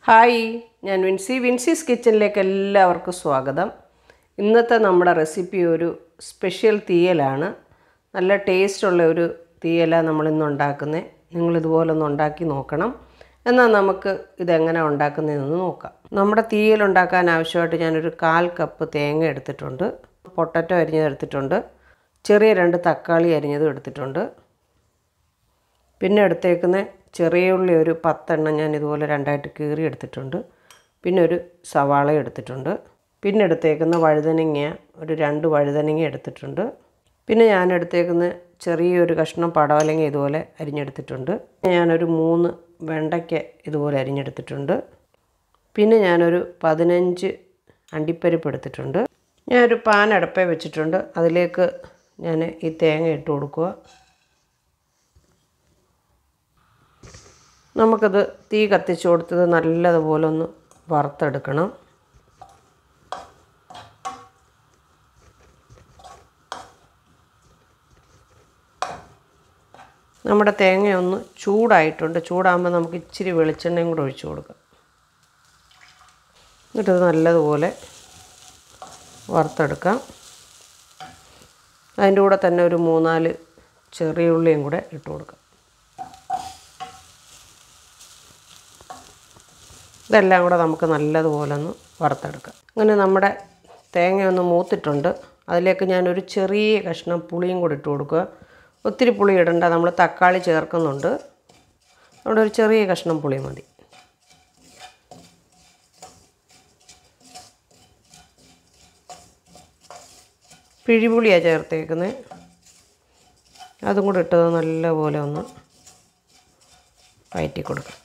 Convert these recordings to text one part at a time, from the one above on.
hi ഞാൻ വിൻസി വിൻസീസ് കിച്ചണിലേക്ക് എല്ലാവർക്കും സ്വാഗതം ഇന്നത്തെ നമ്മുടെ റെസിപ്പി ഒരു സ്പെഷ്യൽ തീയലാണ് നല്ല ടേസ്റ്റുള്ള ഒരു തീയലാണ് നമ്മളിന്ന് ഉണ്ടാക്കുന്നത് നിങ്ങൾ ഇതുപോലെ ഒന്ന് ഉണ്ടാക്കി നോക്കണം എന്നാൽ നമുക്ക് ഇതെങ്ങനെ ഉണ്ടാക്കുന്നതെന്ന് നോക്കാം നമ്മുടെ തീയൽ ഉണ്ടാക്കാൻ ആവശ്യമായിട്ട് ഞാനൊരു കാൽ കപ്പ് തേങ്ങ എടുത്തിട്ടുണ്ട് പൊട്ടറ്റോ അരിഞ്ഞത് എടുത്തിട്ടുണ്ട് ചെറിയ രണ്ട് തക്കാളി അരിഞ്ഞതും എടുത്തിട്ടുണ്ട് പിന്നെ എടുത്തേക്കുന്ന ചെറിയ ഉള്ളി ഒരു പത്തെണ്ണം ഞാൻ ഇതുപോലെ രണ്ടായിട്ട് കീറി എടുത്തിട്ടുണ്ട് പിന്നെ ഒരു സവാള എടുത്തിട്ടുണ്ട് പിന്നെ എടുത്തേക്കുന്ന വഴുതനങ്ങ ഒരു രണ്ട് വഴുതനങ്ങ എടുത്തിട്ടുണ്ട് പിന്നെ ഞാൻ എടുത്തേക്കുന്ന ചെറിയൊരു കഷ്ണം പടവലങ്ങ ഇതുപോലെ അരിഞ്ഞെടുത്തിട്ടുണ്ട് ഞാനൊരു മൂന്ന് വെണ്ടയ്ക്ക ഇതുപോലെ അരിഞ്ഞെടുത്തിട്ടുണ്ട് പിന്നെ ഞാനൊരു പതിനഞ്ച് അണ്ടിപ്പരിപ്പ് എടുത്തിട്ടുണ്ട് ഞാനൊരു പാൻ അടുപ്പേ വെച്ചിട്ടുണ്ട് അതിലേക്ക് ഞാൻ ഈ തേങ്ങ ഇട്ട് കൊടുക്കുക നമുക്കത് തീ കത്തിച്ച് കൊടുത്തത് നല്ലതുപോലെ ഒന്ന് വറുത്തെടുക്കണം നമ്മുടെ തേങ്ങ ഒന്ന് ചൂടായിട്ടുണ്ട് ചൂടാകുമ്പോൾ നമുക്ക് ഇച്ചിരി വെളിച്ചെണ്ണയും കൂടെ ഒഴിച്ചു കൊടുക്കാം എന്നിട്ടത് നല്ലതുപോലെ വറുത്തെടുക്കാം അതിൻ്റെ കൂടെ തന്നെ ഒരു മൂന്നാല് ചെറിയ ഉള്ളിയും കൂടെ ഇട്ട് കൊടുക്കാം ഇതെല്ലാം കൂടെ നമുക്ക് നല്ലതുപോലെ ഒന്ന് വറുത്തെടുക്കാം അങ്ങനെ നമ്മുടെ തേങ്ങ ഒന്ന് മൂത്തിട്ടുണ്ട് അതിലേക്ക് ഞാനൊരു ചെറിയ കഷ്ണം പുളിയും കൂടി ഇട്ട് കൊടുക്കുക ഒത്തിരി പുളി ഇടണ്ട നമ്മൾ തക്കാളി ചേർക്കുന്നുണ്ട് അവിടെ ഒരു ചെറിയ കഷ്ണം പുളി മതി പിഴിപുളിയാണ് ചേർത്തേക്കുന്നത് അതും കൂടി ഇട്ടത് നല്ലപോലെ ഒന്ന് വയറ്റി കൊടുക്കാം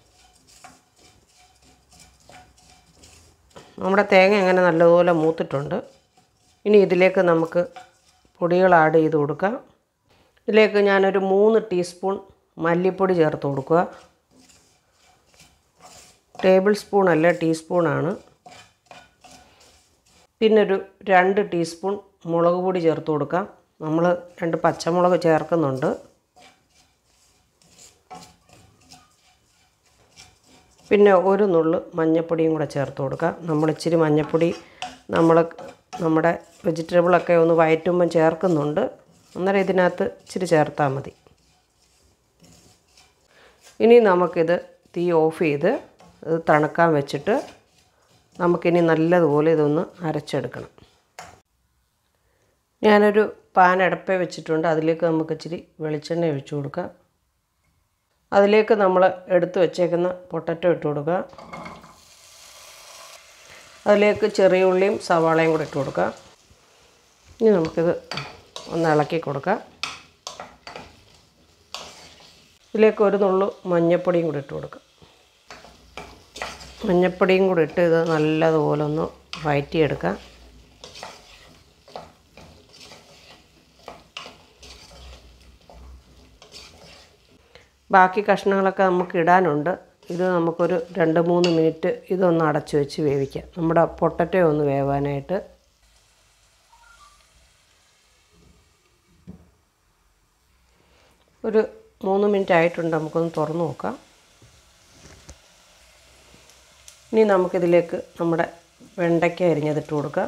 നമ്മുടെ തേങ്ങ അങ്ങനെ നല്ലതുപോലെ മൂത്തിട്ടുണ്ട് ഇനി ഇതിലേക്ക് നമുക്ക് പൊടികൾ ആഡ് ചെയ്ത് കൊടുക്കാം ഇതിലേക്ക് ഞാനൊരു മൂന്ന് ടീസ്പൂൺ മല്ലിപ്പൊടി ചേർത്ത് കൊടുക്കുക ടേബിൾ സ്പൂൺ അല്ല ടീസ്പൂണാണ് പിന്നെ ഒരു രണ്ട് ടീസ്പൂൺ മുളക് പൊടി ചേർത്ത് കൊടുക്കാം നമ്മൾ രണ്ട് പച്ചമുളക് ചേർക്കുന്നുണ്ട് പിന്നെ ഒരു നുള്ള് മഞ്ഞൾപ്പൊടിയും കൂടെ ചേർത്ത് കൊടുക്കുക നമ്മൾ ഇച്ചിരി മഞ്ഞൾപ്പൊടി നമ്മൾ നമ്മുടെ വെജിറ്റബിളൊക്കെ ഒന്ന് വയറ്റുമ്പം ചേർക്കുന്നുണ്ട് അന്നേരം ഇതിനകത്ത് ഇച്ചിരി ചേർത്താൽ മതി ഇനി നമുക്കിത് തീ ഓഫ് ചെയ്ത് ഇത് തണുക്കാൻ വെച്ചിട്ട് നമുക്കിനി നല്ലതുപോലെ ഇതൊന്ന് അരച്ചെടുക്കണം ഞാനൊരു പാൻ അടപ്പേ വെച്ചിട്ടുണ്ട് അതിലേക്ക് നമുക്ക് ഇച്ചിരി വെളിച്ചെണ്ണ ഒഴിച്ചു കൊടുക്കാം അതിലേക്ക് നമ്മൾ എടുത്തു വച്ചേക്കുന്ന പൊട്ടറ്റോ ഇട്ട് കൊടുക്കുക അതിലേക്ക് ചെറിയ ഉള്ളിയും സവാളയും കൂടെ ഇട്ട് കൊടുക്കുക ഇനി നമുക്കിത് ഒന്ന് ഇളക്കി കൊടുക്കാം ഇതിലേക്ക് ഒരു നുള്ളു മഞ്ഞൾപ്പൊടിയും കൂടി ഇട്ട് കൊടുക്കുക മഞ്ഞൾപ്പൊടിയും കൂടി ഇട്ട് ഇത് നല്ലതുപോലെ ഒന്ന് വഴറ്റിയെടുക്കാം ബാക്കി കഷ്ണങ്ങളൊക്കെ നമുക്ക് ഇടാനുണ്ട് ഇത് നമുക്കൊരു രണ്ട് മൂന്ന് മിനിറ്റ് ഇതൊന്ന് അടച്ചു വെച്ച് വേവിക്കാം നമ്മുടെ പൊട്ടറ്റോ ഒന്ന് വേവാനായിട്ട് ഒരു മൂന്ന് മിനിറ്റ് ആയിട്ടുണ്ട് നമുക്കൊന്ന് തുറന്ന് നോക്കാം ഇനി നമുക്കിതിലേക്ക് നമ്മുടെ വെണ്ടയ്ക്ക അരിഞ്ഞതിട്ട് കൊടുക്കാം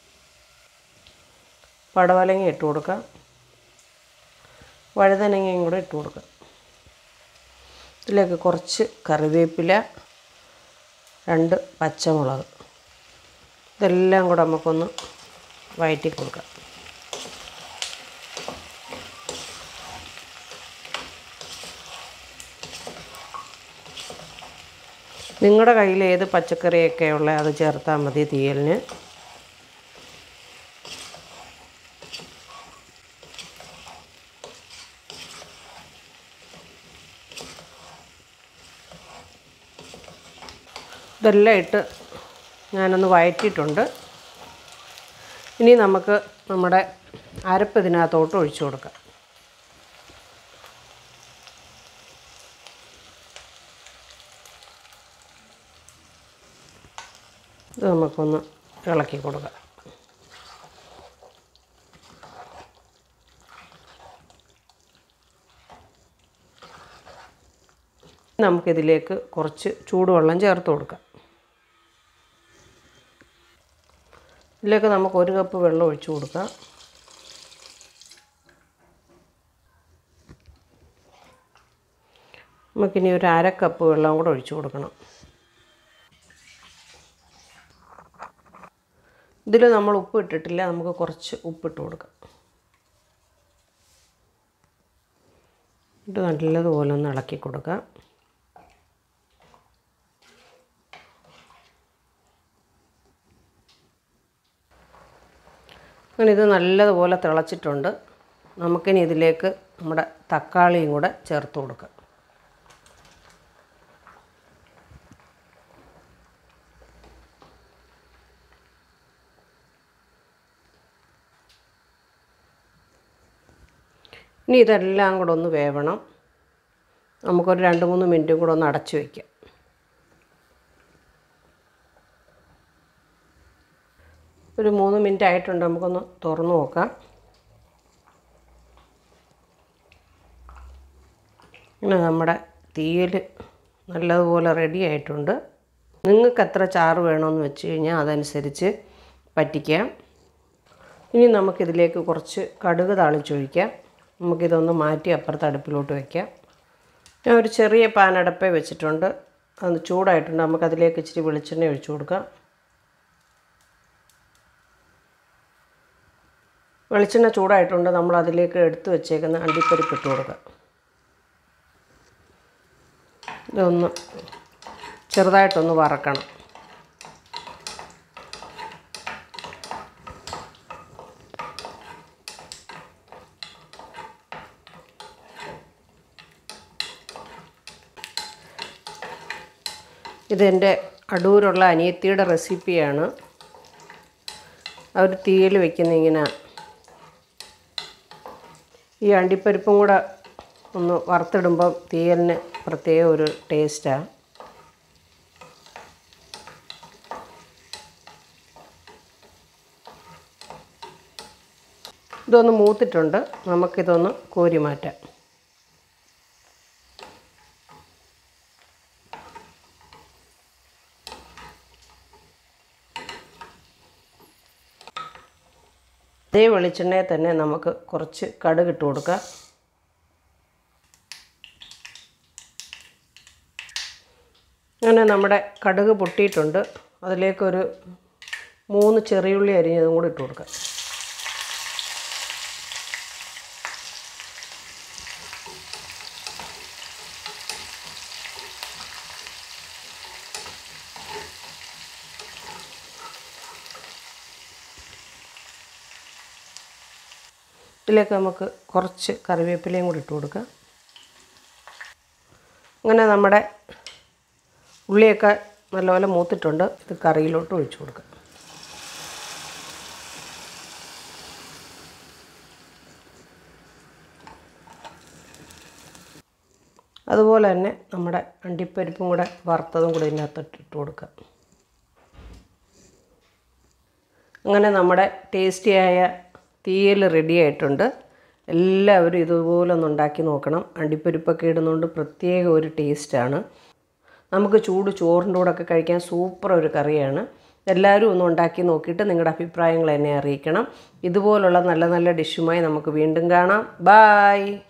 പടവലങ്ങ ഇട്ട് കൊടുക്കാം വഴുതനങ്ങയും കൂടെ ഇട്ട് കൊടുക്കാം ഇതിലേക്ക് കുറച്ച് കറിവേപ്പില രണ്ട് പച്ചമുളക് ഇതെല്ലാം കൂടെ നമുക്കൊന്ന് വഴറ്റി കൊടുക്കാം നിങ്ങളുടെ കയ്യിൽ ഏത് പച്ചക്കറിയൊക്കെ ഉള്ള അത് ചേർത്താൽ മതി തീയലിന് ഇതെല്ലാം ഇട്ട് ഞാനൊന്ന് വഴറ്റിയിട്ടുണ്ട് ഇനി നമുക്ക് നമ്മുടെ അരപ്പ് ഇതിനകത്തോട്ട് ഒഴിച്ചു കൊടുക്കാം ഇത് നമുക്കൊന്ന് ഇളക്കി കൊടുക്കാം നമുക്കിതിലേക്ക് കുറച്ച് ചൂടുവെള്ളം ചേർത്ത് കൊടുക്കാം ഇതിലേക്ക് നമുക്ക് ഒരു കപ്പ് വെള്ളം ഒഴിച്ചു കൊടുക്കാം നമുക്കിനി ഒരു അര കപ്പ് വെള്ളം കൂടെ ഒഴിച്ചു കൊടുക്കണം ഇതിൽ നമ്മൾ ഉപ്പ് ഇട്ടിട്ടില്ല നമുക്ക് കുറച്ച് ഉപ്പിട്ട് കൊടുക്കാം ഇത് നല്ലതുപോലെ ഒന്ന് ഇളക്കി കൊടുക്കാം അങ്ങനെ ഇത് നല്ലതുപോലെ തിളച്ചിട്ടുണ്ട് നമുക്കിനി ഇതിലേക്ക് നമ്മുടെ തക്കാളിയും കൂടെ ചേർത്ത് കൊടുക്കാം ഇനി ഇതെല്ലാം കൂടെ ഒന്ന് വേവണം നമുക്കൊരു രണ്ട് മൂന്ന് മിനിറ്റും കൂടെ ഒന്ന് അടച്ചു വയ്ക്കാം ഒരു മൂന്ന് മിനിറ്റ് ആയിട്ടുണ്ട് നമുക്കൊന്ന് തുറന്നു നോക്കാം ഇങ്ങനെ നമ്മുടെ തീയിൽ നല്ലതുപോലെ റെഡി ആയിട്ടുണ്ട് നിങ്ങൾക്ക് എത്ര ചാറ് വേണമെന്ന് വെച്ച് കഴിഞ്ഞാൽ അതനുസരിച്ച് പറ്റിക്കാം ഇനി നമുക്കിതിലേക്ക് കുറച്ച് കടുക് താളിച്ചൊഴിക്കാം നമുക്കിതൊന്ന് മാറ്റി അപ്പുറത്ത് അടുപ്പിലോട്ട് വയ്ക്കാം ഞാൻ ഒരു ചെറിയ പാനടപ്പേ വെച്ചിട്ടുണ്ട് അത് ചൂടായിട്ടുണ്ട് നമുക്കതിലേക്ക് ഇച്ചിരി വെളിച്ചെണ്ണ ഒഴിച്ചു കൊടുക്കാം വെളിച്ചെണ്ണ ചൂടായിട്ടുണ്ട് നമ്മൾ അതിലേക്ക് എടുത്ത് വെച്ചേക്കുന്ന അണ്ടിപ്പരിപ്പ് ഇട്ട് കൊടുക്കാം ഇതൊന്ന് ചെറുതായിട്ടൊന്ന് വറക്കണം ഇതെൻ്റെ അടൂരുള്ള അനിയത്തിയുടെ റെസിപ്പിയാണ് അവർ തീയിൽ വെക്കുന്ന ഇങ്ങനെ ഈ അണ്ടിപ്പരിപ്പും കൂടെ ഒന്ന് വറുത്തിടുമ്പം തീയലിന് പ്രത്യേക ഒരു ടേസ്റ്റാണ് ഇതൊന്ന് മൂത്തിട്ടുണ്ട് നമുക്കിതൊന്ന് കോരി മാറ്റാം അതേ വെളിച്ചെണ്ണയിൽ തന്നെ നമുക്ക് കുറച്ച് കടുക് ഇട്ട് കൊടുക്കാം അങ്ങനെ നമ്മുടെ കടുക് പൊട്ടിയിട്ടുണ്ട് അതിലേക്കൊരു മൂന്ന് ചെറിയുള്ളി അരിഞ്ഞതും കൂടി ഇട്ട് കൊടുക്കാം ഇതിലേക്ക് നമുക്ക് കുറച്ച് കറിവേപ്പിലയും കൂടി ഇട്ട് കൊടുക്കാം അങ്ങനെ നമ്മുടെ ഉള്ളിയൊക്കെ നല്ലപോലെ മൂത്തിട്ടുണ്ട് ഇത് കറിയിലോട്ട് ഒഴിച്ചു കൊടുക്കാം അതുപോലെ തന്നെ നമ്മുടെ അണ്ടിപ്പരിപ്പും കൂടെ വറുത്തതും കൂടി ഇതിനകത്തോട്ട് ഇട്ട് കൊടുക്കാം അങ്ങനെ നമ്മുടെ ടേസ്റ്റിയായ തീയൽ റെഡി ആയിട്ടുണ്ട് എല്ലാവരും ഇതുപോലെ ഒന്ന് ഉണ്ടാക്കി നോക്കണം അണ്ടിപ്പരിപ്പൊക്കെ ഇടുന്നതുകൊണ്ട് പ്രത്യേക ഒരു ടേസ്റ്റാണ് നമുക്ക് ചൂട് ചോറിൻ്റെ കൂടെ ഒക്കെ കഴിക്കാൻ സൂപ്പർ ഒരു കറിയാണ് എല്ലാവരും ഒന്ന് ഉണ്ടാക്കി നോക്കിയിട്ട് നിങ്ങളുടെ അഭിപ്രായങ്ങൾ എന്നെ അറിയിക്കണം ഇതുപോലുള്ള നല്ല നല്ല ഡിഷുമായി നമുക്ക് വീണ്ടും കാണാം ബായ്